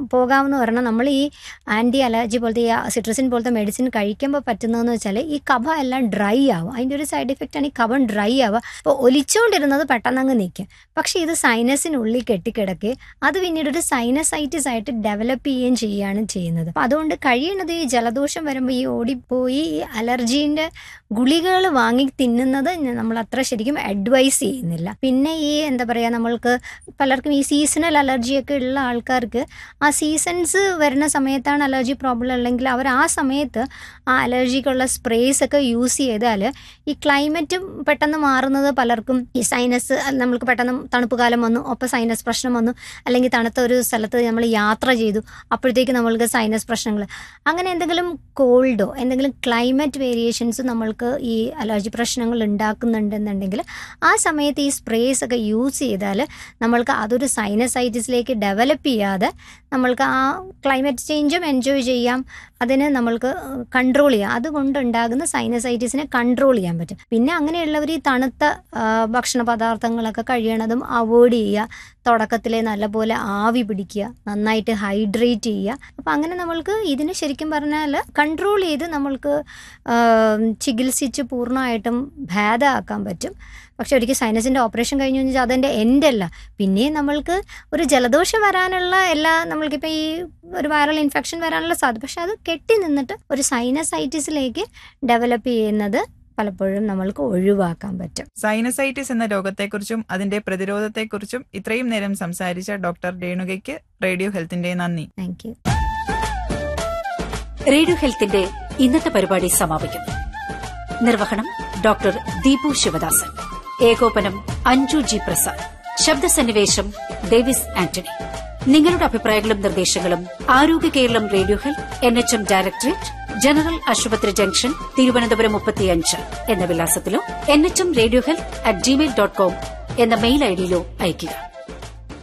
പോകാമെന്ന് പറഞ്ഞാൽ നമ്മൾ ഈ ആൻറ്റി അലർജി പോലത്തെ ഈ സിട്രസിൻ പോലത്തെ മെഡിസിൻ കഴിക്കുമ്പോൾ പറ്റുന്നതെന്ന് വെച്ചാൽ ഈ കഫം എല്ലാം ഡ്രൈ ആവും അതിൻ്റെ ഒരു സൈഡ് എഫക്റ്റ് ആണ് ഈ കഫം ഡ്രൈ ആവുക അപ്പോൾ ഒലിച്ചുകൊണ്ടിരുന്നത് പെട്ടെന്ന് അങ്ങ് നിൽക്കും പക്ഷേ ഇത് സൈനസിനുള്ളിൽ കെട്ടിക്കിടക്കുകയും അത് പിന്നീട് ഒരു സൈനസൈറ്റിസ് ആയിട്ട് ഡെവലപ്പ് ചെയ്യുകയും ചെയ്യുകയാണ് ചെയ്യുന്നത് അപ്പോൾ അതുകൊണ്ട് കഴിയണത് ഈ ജലദോഷം വരുമ്പോൾ ഈ ഓടിപ്പോയി ഈ അലർജീൻ്റെ ഗുളികകൾ വാങ്ങി തിന്നുന്നത് നമ്മൾ അത്ര ശരിക്കും അഡ്വൈസ് ചെയ്യുന്നില്ല പിന്നെ ഈ എന്താ പറയുക നമ്മൾക്ക് പലർക്കും ഈ സീസണൽ അലർജിയൊക്കെ ഉള്ള ആൾക്കാർക്ക് ആ സീസൺസ് വരുന്ന സമയത്താണ് അലർജി പ്രോബ്ലം ഉള്ളെങ്കിൽ അവർ ആ സമയത്ത് ആ അലർജിക്കുള്ള സ്പ്രേസ് ഒക്കെ യൂസ് ചെയ്താൽ ഈ ക്ലൈമറ്റും പെട്ടെന്ന് മാറുന്നത് പലർക്കും ഈ സൈനസ് നമ്മൾക്ക് പെട്ടെന്ന് തണുപ്പ് കാലം വന്നു ഒപ്പം സൈനസ് പ്രശ്നം വന്നു അല്ലെങ്കിൽ തണുത്ത ഒരു സ്ഥലത്ത് നമ്മൾ യാത്ര ചെയ്തു അപ്പോഴത്തേക്ക് നമ്മൾക്ക് സൈനസ് പ്രശ്നങ്ങൾ അങ്ങനെ എന്തെങ്കിലും കോൾഡോ എന്തെങ്കിലും ക്ലൈമറ്റ് വേരിയേഷൻസ് നമ്മൾക്ക് ഈ അലർജി പ്രശ്നങ്ങൾ ഉണ്ടാക്കുന്നുണ്ടെന്നുണ്ടെങ്കിൽ ആ സമയത്ത് ഈ സ്പ്രേസ് ഒക്കെ യൂസ് ചെയ്താൽ നമ്മൾക്ക് അതൊരു സൈനസൈറ്റിസിലേക്ക് ഡെവലപ്പ് ചെയ്യാതെ നമ്മൾക്ക് ആ ക്ലൈമറ്റ് ചേഞ്ചും എൻജോയ് ചെയ്യാം അതിനെ നമ്മൾക്ക് കൺട്രോൾ ചെയ്യാം അതുകൊണ്ടുണ്ടാകുന്ന സൈനസൈറ്റിസിനെ കൺട്രോൾ ചെയ്യാൻ പറ്റും പിന്നെ അങ്ങനെയുള്ളവർ ഈ തണുത്ത ആ, ഭക്ഷണ പദാർത്ഥങ്ങളൊക്കെ കഴിയണതും അവോയ്ഡ് ചെയ്യുക തുടക്കത്തിലെ നല്ലപോലെ ആവി പിടിക്കുക നന്നായിട്ട് ഹൈഡ്രേറ്റ് ചെയ്യുക അപ്പം അങ്ങനെ നമ്മൾക്ക് ഇതിന് ശരിക്കും പറഞ്ഞാൽ കൺട്രോൾ ചെയ്ത് നമ്മൾക്ക് ആ, ചികിത്സിച്ച് പൂർണ്ണമായിട്ടും ഭേദമാക്കാൻ പറ്റും പക്ഷെ ഒരിക്കൽ സൈനസിൻ്റെ ഓപ്പറേഷൻ കഴിഞ്ഞു വെച്ചാൽ അതെൻ്റെ എൻഡ് അല്ല പിന്നെയും നമ്മൾക്ക് ഒരു ജലദോഷം വരാനുള്ള എല്ലാ നമ്മൾക്കിപ്പോൾ ഈ ഒരു വൈറൽ ഇൻഫെക്ഷൻ വരാനുള്ള സാധ്യത പക്ഷെ അത് കെട്ടി നിന്നിട്ട് ഒരു സൈനസൈറ്റിസിലേക്ക് ഡെവലപ്പ് ചെയ്യുന്നത് പലപ്പോഴും നമ്മൾക്ക് ഒഴിവാക്കാൻ പറ്റും സൈനസൈറ്റിസ് എന്ന രോഗത്തെക്കുറിച്ചും അതിന്റെ പ്രതിരോധത്തെക്കുറിച്ചും ഇത്രയും നേരം സംസാരിച്ച ഡോക്ടർ രേണുകയ്ക്ക് റേഡിയോ ഹെൽത്തിന്റെ നന്ദി താങ്ക് യു റേഡിയോ ഹെൽത്തിന്റെ ഇന്നത്തെ പരിപാടി സമാപിക്കുന്നു നിർവഹണം ഡോക്ടർ ദീപു ശിവദാസൻ ഏകോപനം അഞ്ജു ജി പ്രസാദ് ശബ്ദസന്നിവേശം ഡേവിസ് ആന്റണി നിങ്ങളുടെ അഭിപ്രായങ്ങളും നിർദ്ദേശങ്ങളും Arogya Keralam radio health N H M directorate general ആശുപത്രി ജംഗ്ഷൻ തിരുവനന്തപുരം മുപ്പത്തിയഞ്ച് എന്ന വിലാസത്തിലോ N H M radio health at Gmail dot com എന്ന മെയിൽ ഐഡിയിലോ അയയ്ക്കുക